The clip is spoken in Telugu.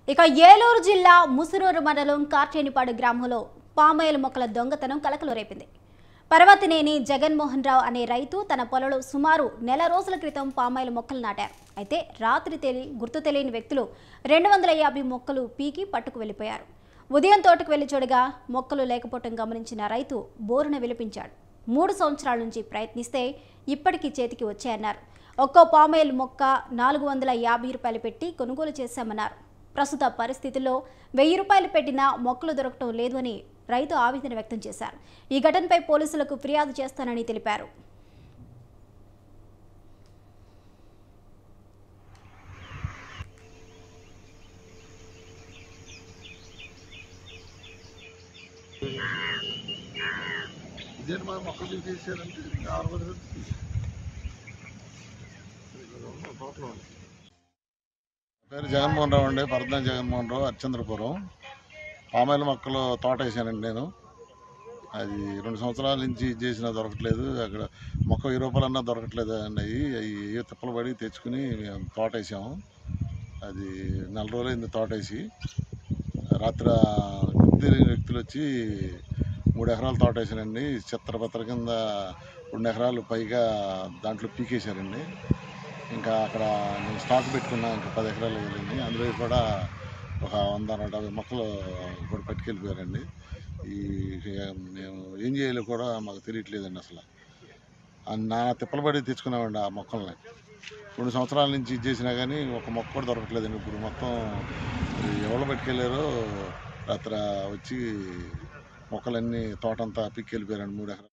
ఇక ఏలూరు జిల్లా ముసునూరు మండలం కార్చేనిపాడు గ్రామంలో పామాయిల్ మొక్కల దొంగతనం కలకలు రేపింది పర్వతనేని జగన్మోహన్ రావు అనే రైతు తన పొలంలో సుమారు నెల రోజుల క్రితం పామాయిల్ మొక్కలు నాటారు అయితే రాత్రి తెలి గుర్తు తెలియని వ్యక్తులు రెండు వందల యాభై మొక్కలు పీకి పట్టుకు వెళ్ళిపోయారు ఉదయం తోటకు వెళ్లి చూడగా మొక్కలు లేకపోవటం గమనించిన రైతు బోరున విలపించాడు మూడు సంవత్సరాల నుంచి ప్రయత్నిస్తే ఇప్పటికీ చేతికి వచ్చాయన్నారు ఒక్కో పామాయిల్ మొక్క నాలుగు వందల యాభై రూపాయలు పెట్టి కొనుగోలు చేశామన్నారు ప్రస్తుత పరిస్థితుల్లో వెయ్యి రూపాయలు పెట్టినా మొక్కలు దొరకటం లేదు అని రైతు ఆవేదన వ్యక్తం చేశారు ఈ ఘటనపై పోలీసులకు ఫిర్యాదు చేస్తానని తెలిపారు ఇదేంటి మన మొక్కలు తీసేసారంటే ఇంకా ఆరు వందలు తోటలో పేరు జగన్మోహన్ రావు అండి పరదాన్ జగన్మోహన్ రావు అర్చంద్రపురం పామాయిల మొక్కలు తోట వేసానండి నేను అది రెండు సంవత్సరాల నుంచి ఇది చేసినా దొరకట్లేదు అక్కడ మొక్క వెయ్యి రూపాయలన్నా దొరకట్లేదు అండి అవి అవి ఏ తిప్పలు పడి తెచ్చుకుని మేము తోట వేసాము అది నెల రోజులైంది తోట వేసి రాత్రి తెలియని వ్యక్తులు వచ్చి మూడు ఎకరాలు తోట వేసారండి చిత్రపత్ర కింద రెండు ఎకరాలు పైగా దాంట్లో పీకేశారండి ఇంకా అక్కడ నేను స్టాక్ పెట్టుకున్నా ఇంకా పది ఎకరాలు వెళ్ళింది అందులో కూడా ఒక వంద నూట యాభై మొక్కలు కూడా పట్టుకెళ్ళిపోయారండి ఈ మేము ఏం చేయాలో కూడా మాకు తెలియట్లేదండి అసలు ఆ నా తిప్పలు పడి తెచ్చుకున్నామండి ఆ మొక్కల్ని రెండు సంవత్సరాల నుంచి ఇది చేసినా కానీ ఒక మొక్క కూడా దొరకట్లేదండి ఇప్పుడు మొత్తం ఎవరు పట్టుకెళ్ళారో రాత్రి వచ్చి మొక్కలన్నీ తోటంతా పిక్కెళ్ళిపోయారండి మూడు ఎకరాలు